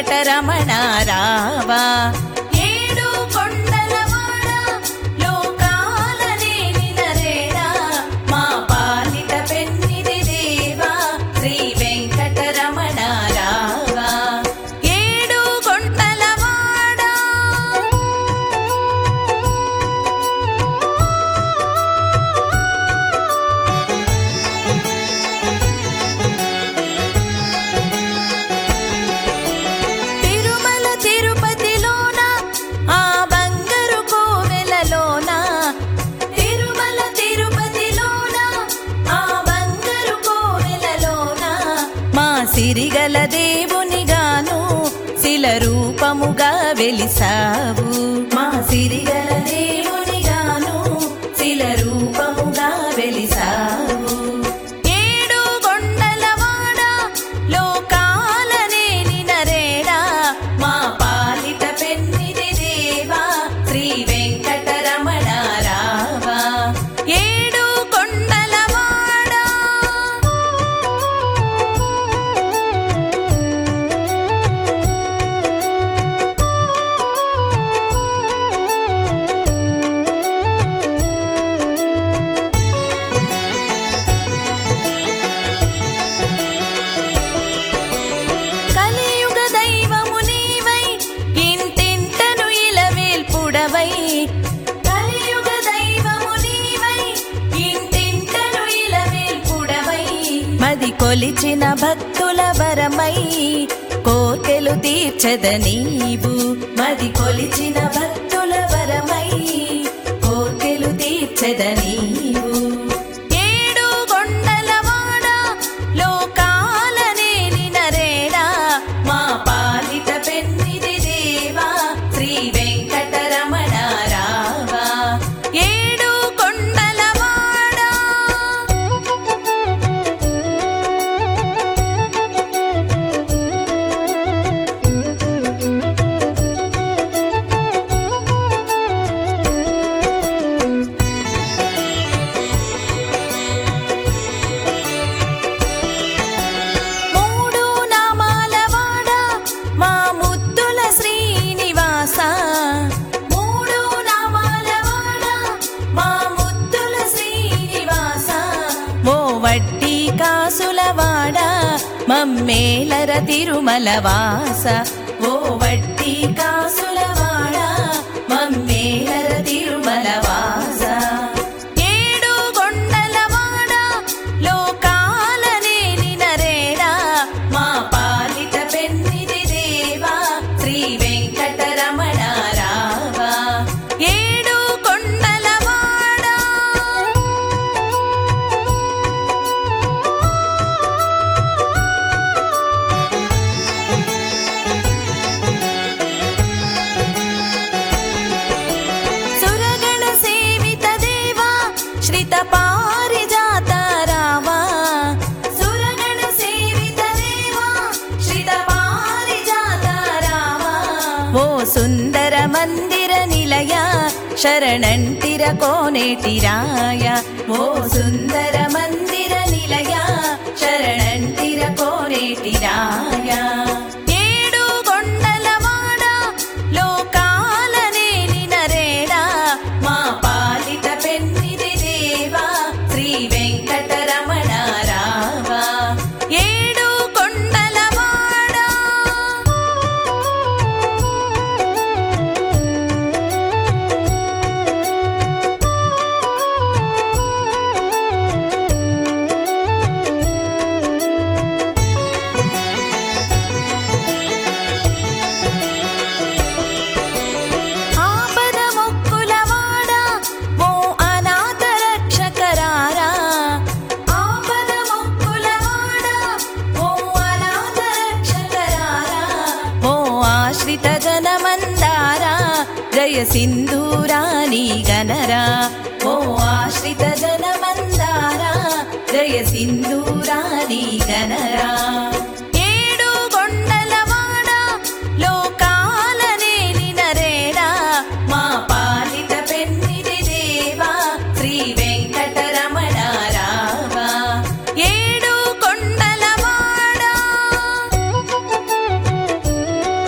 వెంకటరమణ రావా ఏడు కొండలవాడ లోకాలనే నిలరేడా మా పాలిట పెన్నిది దేవా శ్రీ వెంకటరమణ రావా ఏడు కొండలవాడా తిరుమల తిరుపతిలోన ఆ బంగారు కోవెలలోన తిరుమల తిరుపతిలోన ఆ బంగారు కోవెలలోన మా సిరిగల దేవునిగాను శిల రూపముగా వెలిసావు మా సిరిగల దేవునిగాను శిల రూపముగా వెలిసావు ఏడు కొండలవాడ లోకాలనే నినరేడా మా పాలిట పెన్నిది దేవా శ్రీ వెంకటరమణ రావా ఏడు కొండలవాడా కలియుగ దైవము నీవై ఇంటింటను ఇలవేల్పుడవై కలియుగ దైవము నీవై ఇంటింటను ఇలవేల్పుడవై మది కొలిచిన భక్తుల వరమై కోర్కెలు తీర్చద నీవు మది కొలిచిన భక్తుల వరమై కోర్కెలు తీర్చద నీవు ఏడు కొండలవాడ లోకాలనే నినరేడా మా పాలిట పెన్నిది దేవా శ్రీ వెంకటరమణ రావా ఏడు కొండలవాడా మూడు నామాల వాడ మా ముద్దుల శ్రీనివాస మూడు నామాల వాడ మా ముద్దుల శ్రీనివాస ఓ వడ్డీ కాసుల వాడ మమ్మేలర తిరుమల వాస ఓ వడ్డీ కాసుల వాడ మమ్మేలర తిరుమల వాస ఏడు కొండలవాడ లోకాలనే నినరేడా మా పాలిట పెన్నిది దేవా శ్రీ వెంకటరమణ రావా ఏడు కొండలవాడా సురగణ సేవిత దేవా శ్రిత పారిజాత రావా సురగణ సేవిత దేవా శ్రిత పారిజాత రావా ఓ సుందర మందిర నిలయ శరణంటిర కోనేటిరాయ ఓ సుందర మందిర నిలయ శరణంటిర కోనేటిరాయ ఏడు కొండలవాడ లోకాలనే నినరేడా మా పాలిట పెన్నిది దేవా శ్రీ వెంకటరమణ రావా ఏడు కొండలవాడా ఆపద మొక్కులవాడా ఓ అనాథ రక్షకరారా ఆపద మొక్కులవాడా ఓ అనాథ రక్షకరారా ఓ ఆశ్రిత జనమందారా జయ సింధూరాని గనరా ఓ ఆశ్రిత జనమందారా జయ సింధూరాని గనరా ఏడు కొండలవాడ లోకాలనే నినరేడా మా పాలిట పెన్నిది దేవా శ్రీ వెంకటరమణ రావా ఏడు కొండలవాడా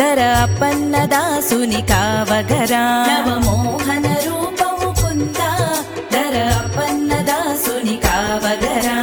దర అప్పన్నదాసుని కావగరా నవమోహన రూపము కుంద దర అప్పన్నదాసుని కావగరా